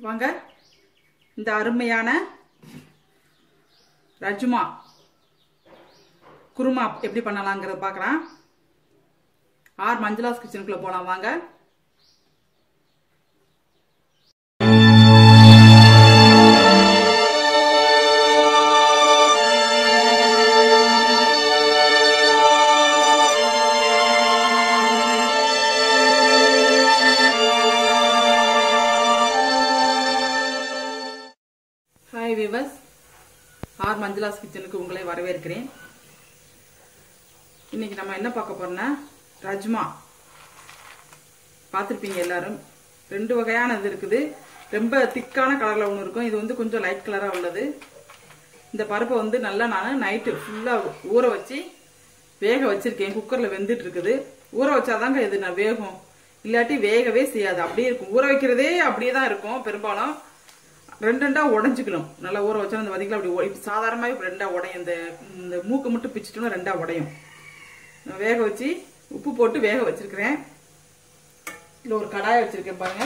வாங்க இந்த அருமையான ரஜ்மா குருமா எப்படி பண்ணலாங்கிறத பார்க்கலாம் ஆர் மஞ்சளாஸ் கிச்சனுக்குள்ள போலாம் வாங்க ஹாய் விவஸ் ஆர் மஞ்சளாஸ் கிச்சனுக்கு உங்களை வரவேற்கிறேன் இன்னைக்கு நம்ம என்ன பார்க்க போறோம்னா ரஜ்மா பார்த்துருப்பீங்க எல்லாரும் ரெண்டு வகையான இது இருக்குது ரொம்ப திக்கான கலரில் ஒன்று இருக்கும் இது வந்து கொஞ்சம் லைட் கலராக உள்ளது இந்த பருப்பை வந்து நல்லா நான் நைட்டு ஃபுல்லாக ஊற வச்சு வேக வச்சிருக்கேன் குக்கரில் வெந்துட்டு இருக்குது ஊற வச்சாதாங்க இது நான் வேகும் இல்லாட்டி வேகவே செய்யாது அப்படியே இருக்கும் ஊற வைக்கிறதே அப்படியே தான் இருக்கும் பெரும்பாலும் ரெண்டு ரெண்டா உடஞ்சிக்கணும் நல்லா ஊற வச்சா அந்த வதிகளை அப்படி ஒ- இப்ப சாதாரணமாவே இப்ப ரெண்டா உடையும் இந்த இந்த மூக்கு மட்டும் பிச்சுட்டோம்னா ரெண்டா உடையும் நான் வேக வச்சு உப்பு போட்டு வேக வச்சிருக்கிறேன் இதுல ஒரு கடாயை வச்சிருக்கேன் பாருங்க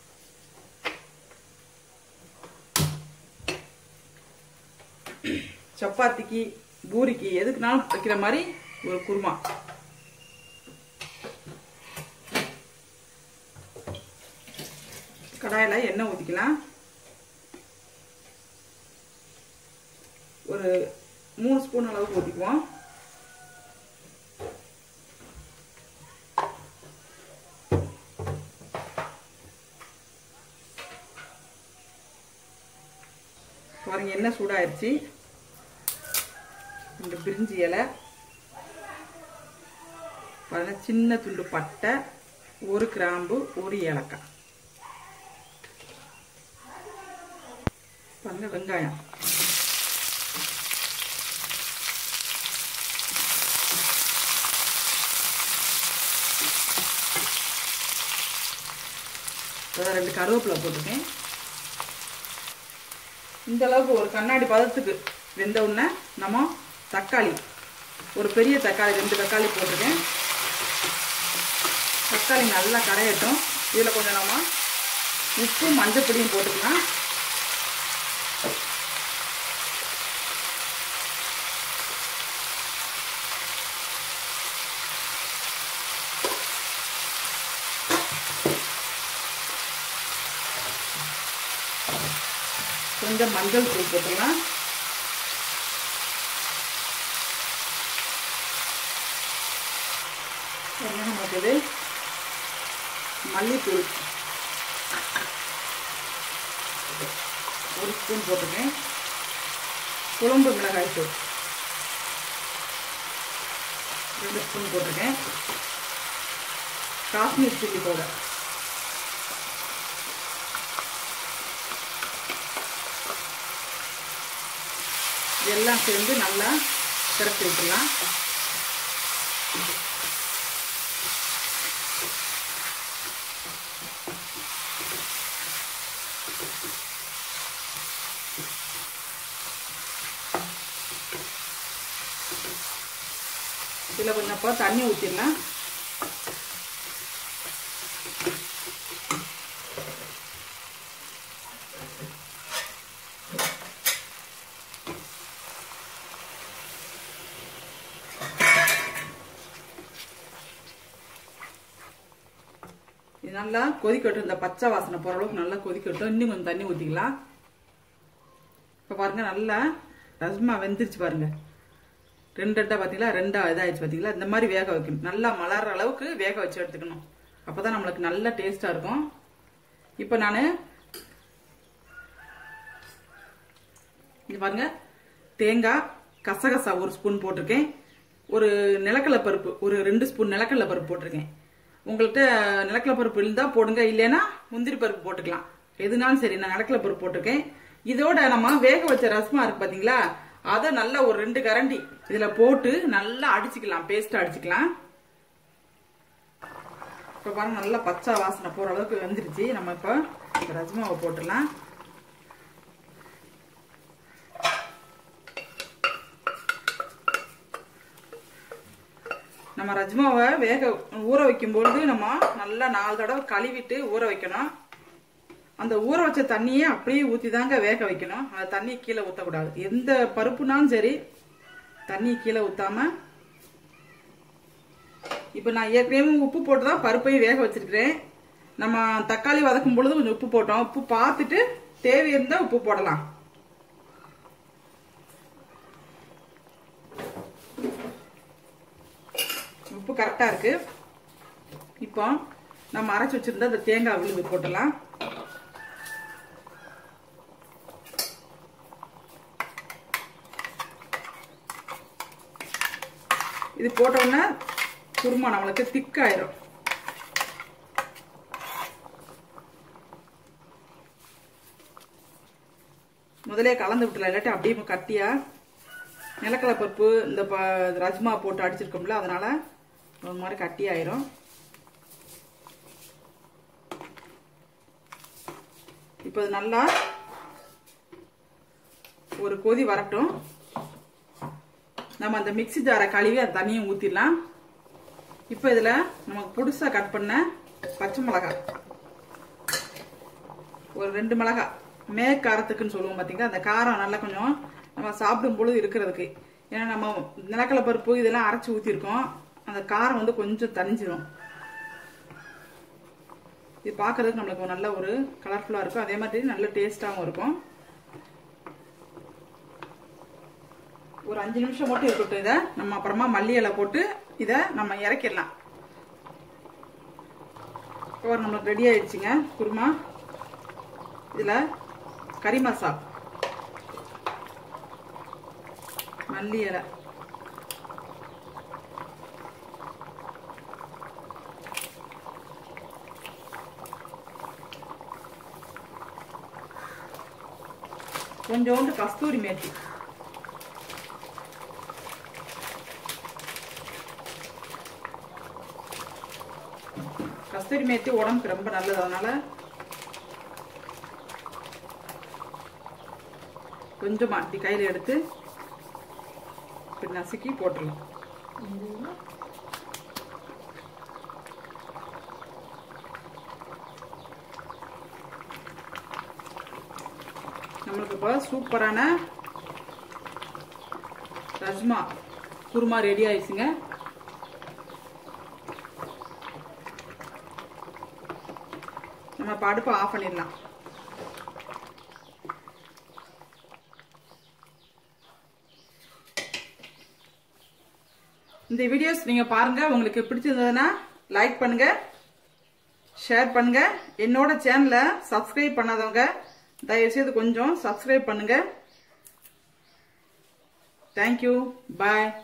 சப்பாத்திக்கு பூரிக்கு எதுக்குனாலும் வைக்கிற மாதிரி ஒரு குருமா கடாயில எண்ணெய் ஊற்றிக்கலாம் ஒரு மூணு ஸ்பூன் அளவுக்கு ஊற்றிக்குவோம் பாருங்க எண்ணெய் சூடாயிருச்சு இந்த பிரிஞ்சி இலை பாருங்க சின்ன துண்டு பட்டை ஒரு கிராம்பு ஒரு ஏலக்காய் பாருங்க வெங்காயம் அதான் ரெண்டு கருவேப்பிலை போட்டுருக்கேன் இந்த அளவுக்கு ஒரு கண்ணாடி பதத்துக்கு வெந்த உடனே நம்ம தக்காளி ஒரு பெரிய தக்காளி ரெண்டு தக்காளி போட்டிருக்கேன் தக்காளி நல்லா கரையட்டும் இதில் கொஞ்சம் நம்ம உப்பு மஞ்சப்பொடியும் போட்டுக்கலாம் கொஞ்சம் மஞ்சள் தூள் போட்டுக்கலாம் என்ன நமக்கு மல்லித்தூள் ஒரு ஸ்பூன் போட்டுருக்கேன் குழம்பு மிளகாய் தூள் ரெண்டு ஸ்பூன் போட்டிருக்கேன் காஷ்மீர் சில்லி பவுடர் எல்லாம் சேர்ந்து நல்லா திரட்டி விட்டுலாம் இதில் கொஞ்சம் அப்போ தண்ணி ஊற்றிடலாம் இது நல்லா கொதிக்கட்டும் இந்த பச்சை வாசனை போகிற அளவுக்கு நல்லா கொதிக்கட்டும் இன்னும் கொஞ்சம் தண்ணி ஊற்றிக்கலாம் இப்போ பாருங்க நல்லா ரஸ்மா வெந்துருச்சு பாருங்க ரெண்டு ரெண்டா பார்த்தீங்களா ரெண்டா இதாகிடுச்சு பார்த்தீங்களா இந்த மாதிரி வேக வைக்கணும் நல்லா மலர்ற அளவுக்கு வேக வச்சு எடுத்துக்கணும் அப்போ தான் நம்மளுக்கு நல்ல டேஸ்ட்டாக இருக்கும் இப்போ நான் இது பாருங்க தேங்காய் கசகசா ஒரு ஸ்பூன் போட்டிருக்கேன் ஒரு நிலக்கடலை பருப்பு ஒரு ரெண்டு ஸ்பூன் நிலக்கடலை பருப்பு போட்டிருக்கேன் உங்கள்கிட்ட நிலக்கடலை பருப்பு இருந்தால் போடுங்க இல்லைன்னா முந்திரி பருப்பு போட்டுக்கலாம் எதுனாலும் சரி நான் நிலக்கடலை பருப்பு போட்டிருக்கேன் இதோட நம்ம வேக வச்ச ரஸ்மா இருக்கு பாத்தீங்களா அதை நல்லா ஒரு ரெண்டு கரண்டி இதுல போட்டு நல்லா அடிச்சுக்கலாம் பேஸ்ட் அடிச்சுக்கலாம் இப்போ பாருங்க நல்லா பச்சை வாசனை போற அளவுக்கு வந்துருச்சு நம்ம இப்போ இந்த ரஜ்மாவை போட்டுடலாம் நம்ம ரஜ்மாவை வேக ஊற வைக்கும் பொழுது நம்ம நல்லா நாலு தடவை கழுவிட்டு ஊற வைக்கணும் அந்த ஊற வச்ச தண்ணியே அப்படியே ஊத்தி தாங்க வேக வைக்கணும் அந்த தண்ணி கீழே ஊத்தக்கூடாது எந்த பருப்புனாலும் சரி தண்ணி கீழே ஊத்தாம இப்ப நான் ஏற்கனவே உப்பு போட்டு தான் பருப்பையும் வேக வச்சிருக்கிறேன் நம்ம தக்காளி வதக்கும் பொழுது கொஞ்சம் உப்பு போட்டோம் உப்பு பார்த்துட்டு தேவை இருந்தா உப்பு போடலாம் உப்பு கரெக்டா இருக்கு இப்போ நம்ம அரைச்சு வச்சிருந்த அந்த தேங்காய் விழுது போட்டலாம் இது போட்டோன்னா குருமா நம்மளுக்கு திக்காயிரும் முதலே கலந்து விட்டுலாம் இல்லாட்டி அப்படியே கட்டியா நிலக்கடலை பருப்பு இந்த ப- ரஜ்மா போட்டு அடிச்சிருக்கோம்ல அதனால ஒரு மாதிரி கட்டி ஆயிரும் இப்போ இது நல்லா ஒரு கொதி வரட்டும் நம்ம அந்த மிக்ஸி ஜாரை கழுவி அந்த தண்ணியும் ஊற்றிடலாம் இப்போ இதில் நமக்கு புதுசாக கட் பண்ண பச்சை மிளகாய் ஒரு ரெண்டு மிளகாய் மே காரத்துக்குன்னு சொல்லுவோம் பார்த்தீங்களா அந்த காரம் நல்லா கொஞ்சம் நம்ம சாப்பிடும் பொழுது இருக்கிறதுக்கு ஏன்னா நம்ம நிலக்கடலை பருப்பு இதெல்லாம் அரைச்சி ஊற்றிருக்கோம் அந்த காரம் வந்து கொஞ்சம் தணிஞ்சிரும் இது பார்க்கறதுக்கு நம்மளுக்கு ஒரு நல்ல ஒரு கலர்ஃபுல்லாக இருக்கும் அதே மாதிரி நல்ல டேஸ்டாகவும் இருக்கும் ஒரு அஞ்சு நிமிஷம் மட்டும் இருக்கட்டும் இதை நம்ம அப்புறமா மல்லி இலை போட்டு இதை நம்ம இறக்கிடலாம் இப்போ நம்மளுக்கு ரெடி ஆயிடுச்சுங்க குருமா இதில் கறி மசால் மல்லி இலை கொஞ்சோண்டு கஸ்தூரி மேத்தி கஸ்தூரி மேத்தி உடம்புக்கு ரொம்ப நல்லது அதனால கொஞ்சமா இப்படி கையில எடுத்து இப்படி நசுக்கி போட்டுடலாம் நம்மளுக்கு இப்போ சூப்பரான ரஜ்மா குருமா ரெடி ஆயிடுச்சுங்க நம்ம இப்போ அடுப்பை ஆஃப் பண்ணிடலாம் இந்த வீடியோஸ் நீங்க பாருங்க உங்களுக்கு பிடிச்சிருந்ததுன்னா லைக் பண்ணுங்க ஷேர் பண்ணுங்க என்னோட சேனலை சப்ஸ்கிரைப் பண்ணாதவங்க தயவுசெய்து கொஞ்சம் சப்ஸ்கிரைப் பண்ணுங்க தேங்க்யூ பாய்